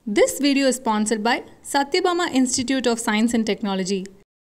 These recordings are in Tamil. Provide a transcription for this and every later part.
This video is sponsored by Satyabama Institute of Science and Technology.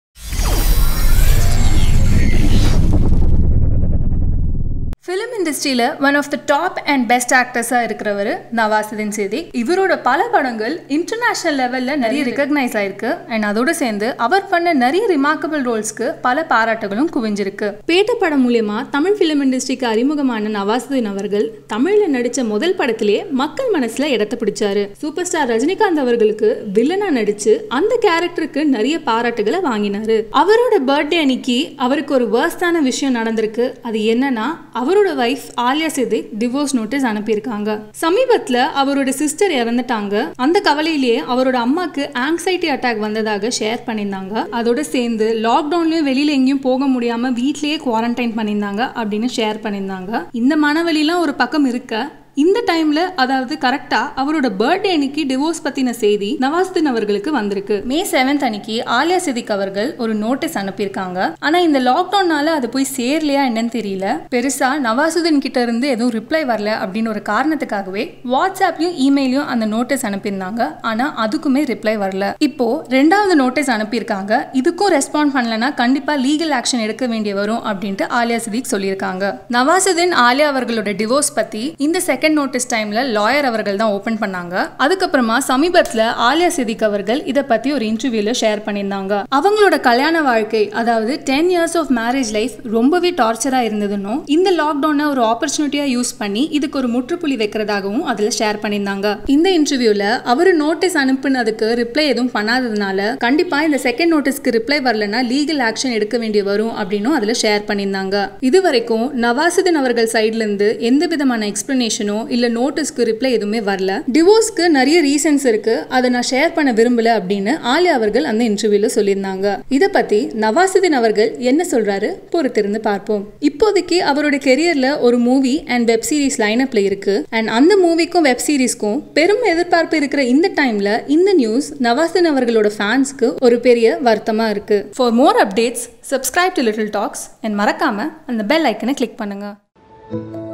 Film இண்டஸ்ட்ரியில் one of the top and best ஆக்டர்ஸாக இருக்கிறவர் நவாசுதீன் சித்திக் இவரோட பல படங்கள் இன்டர்நேஷ்னல் லெவலில் நிறைய ரெக்கக்னைஸ் ஆயிருக்கு அண்ட் அதோடு சேர்ந்து அவர் பண்ண நிறைய ரிமார்க்கபிள் ரோல்ஸ்க்கு பல பாராட்டுகளும் குவிஞ்சிருக்கு பேட்ட படம் மூலியமா தமிழ் ஃபிலிம் இண்டஸ்ட்ரிக்கு அறிமுகமான நவாசுதீன் அவர்கள் தமிழில் நடித்த முதல் படத்திலே மக்கள் மனசில் இடத்த பிடிச்சாரு சூப்பர் ஸ்டார் ரஜினிகாந்த் அவர்களுக்கு வில்லனா நடிச்சு அந்த கேரக்டருக்கு நிறைய பாராட்டுகளை வாங்கினாரு அவரோட பர்த்டே அன்னைக்கு அவருக்கு ஒரு வேர்ஸ்டான விஷயம் நடந்திருக்கு அது என்னன்னா அவரோட wife Aliya Siddiqui divorce notice அனுப்பியிருக்காங்க சமீபத்துல அவரோட சிஸ்டர் இறந்துட்டாங்க அந்த கவலையிலேயே அவரோட அம்மாக்கு ஆங்ஸைட்டி அட்டாக் வந்ததாக ஷேர் பண்ணியிருந்தாங்க அதோட சேர்ந்து லாக்டவுன்லயும் வெளியில எங்கேயும் போக முடியாம வீட்லயே குவாரண்டைன் பண்ணியிருந்தாங்க அப்படின்னு ஷேர் பண்ணியிருந்தாங்க இந்த மனவழிலாம் ஒரு பக்கம் இருக்க இந்த டைம்ல அதாவது கரெக்டா அவரோட பர்த்டே அன்னைக்கு டிவோர்ஸ் பத்தின செய்தி நவாஸ்தீன் அவர்களுக்கு வந்திருக்கு மே செவன்த் அன்னைக்கு ஆலியா சிதிக் அவர்கள் ஒரு நோட்டீஸ் அனுப்பியிருக்காங்க ஆனா இந்த லாக்டவுன்னால அது போய் சேரலையா என்னன்னு தெரியல பெருசா நவாசுதீன் கிட்ட இருந்து எதுவும் ரிப்ளை வரல அப்படின்னு ஒரு காரணத்துக்காகவே வாட்ஸ்அப்லயும் இமெயிலையும் அந்த நோட்டீஸ் அனுப்பியிருந்தாங்க ஆனா அதுக்குமே ரிப்ளை வரல இப்போ ரெண்டாவது நோட்டீஸ் அனுப்பியிருக்காங்க இதுக்கும் ரெஸ்பாண்ட் பண்ணலனா கண்டிப்பா லீகல் ஆக்ஷன் எடுக்க வேண்டிய வரும் அப்படின்ட்டு ஆலியா சிதிக் சொல்லியிருக்காங்க நவாசுதீன் ஆலியா அவர்களோட டிவோர்ஸ் பத்தி இந்த செகண்ட் செகண்ட் நோட்டீஸ் டைம்ல லாயர் அவர்கள் தான் ஓபன் பண்ணாங்க அதுக்கப்புறமா சமீபத்துல ஆலியா சிதிக் அவர்கள் இதை பத்தி ஒரு இன்டர்வியூல ஷேர் பண்ணியிருந்தாங்க அவங்களோட கல்யாண வாழ்க்கை அதாவது ten years of marriage life ரொம்பவே டார்ச்சரா இருந்ததுன்னும் இந்த லாக்டவுனை ஒரு ஆப்பர்ச்சுனிட்டியா யூஸ் பண்ணி இதுக்கு ஒரு முற்றுப்புள்ளி வைக்கிறதாகவும் அதுல ஷேர் பண்ணியிருந்தாங்க இந்த இன்டர்வியூல அவர் நோட்டீஸ் அனுப்புனதுக்கு ரிப்ளை எதுவும் பண்ணாததுனால கண்டிப்பா இந்த செகண்ட் நோட்டீஸ்க்கு ரிப்ளை வரலன்னா லீகல் ஆக்ஷன் எடுக்க வேண்டிய வரும் அப்படின்னும் அதுல ஷேர் பண்ணியிருந்தாங்க இது வரைக்கும் நவாசுதீன் அவர்கள் சைட்ல இருந்து எந்த விதமான எக்ஸ்பிளனேஷனோ இல்ல நோட்டீஸ்க்கு ரிப்ளை எதுவுமே வரல டிவோர்ஸ்க்கு நிறைய ரீசன்ஸ் இருக்கு அதை நான் ஷேர் பண்ண விரும்பல அப்படின்னு ஆலியா அவர்கள் அந்த இன்டர்வியூல சொல்லியிருந்தாங்க இதை பத்தி நவாசுதீன் அவர்கள் என்ன சொல்றாரு பொறுத்திருந்து பார்ப்போம் இப்போதைக்கு அவரோட கெரியர்ல ஒரு மூவி அண்ட் வெப் சீரிஸ் லைனப்ல இருக்கு அண்ட் அந்த மூவிக்கும் வெப் சீரிஸ்க்கும் பெரும் எதிர்பார்ப்பு இருக்கிற இந்த டைம்ல இந்த நியூஸ் நவாசுதீன் அவர்களோட ஃபேன்ஸ்க்கு ஒரு பெரிய வருத்தமா இருக்கு for more updates subscribe to little talks and மறக்காம அந்த பெல் ஐக்கனை கிளிக் பண்ணுங்க